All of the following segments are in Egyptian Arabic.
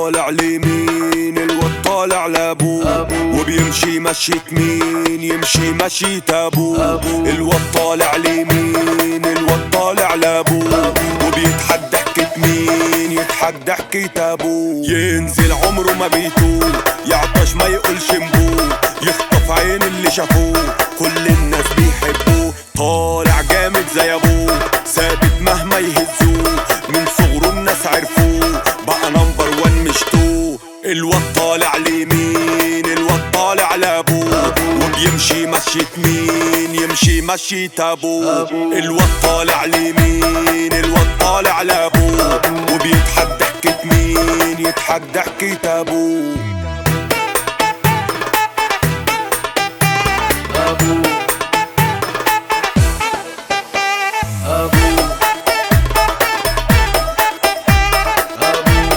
طالع لمين الواد طالع لابوه وبيمشي مشية مين يمشي مشية ابوه الواد طالع لمين الواد طالع لابوه وبيتحدى حكاية مين يتحدى حكاية ابوه ينزل عمره ما بيتوه يعطش ما يقولش مبوه يخطف عين اللي شافوه كل الناس بيحبوه طالع جامد زي ابوه ثابت مهما يهزوه من صغره الناس عرفوه بقى نمبر وان مش تو الواد طالع لمين الواد طالع لابوه وبيمشي مشية مين يمشي مشية ابوه الواد طالع لمين الواد طالع لابوه وبيتحدى حكاية مين يتحدى حكاية ابوه أبو أبو أبو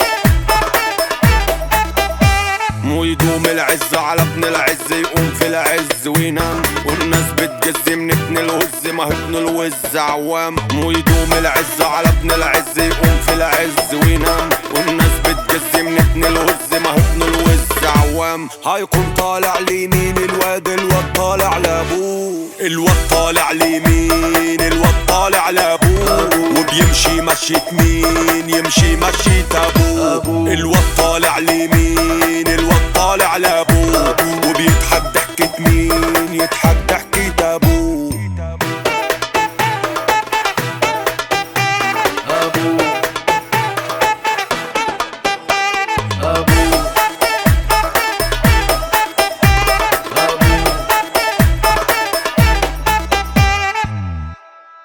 مو يدوم العز على ابن العز يقوم في العز وينام والناس بتجز من ابن الوز ما هو ابن الوز عوام مو يدوم العز على ابن العز يقوم في العز وينام والناس بتجز من ابن الوز ما هو ابن الوز عوام هيكون طالع ليمين الواد الواد طالع لابوه الواد طالع ليمين الواد طالع لابوه وبيمشي مشية مين يمشي مشية ابوه الواد طالع ليمين الواد طالع لابوه وبيتحدى حكاية مين يتحدى حكاية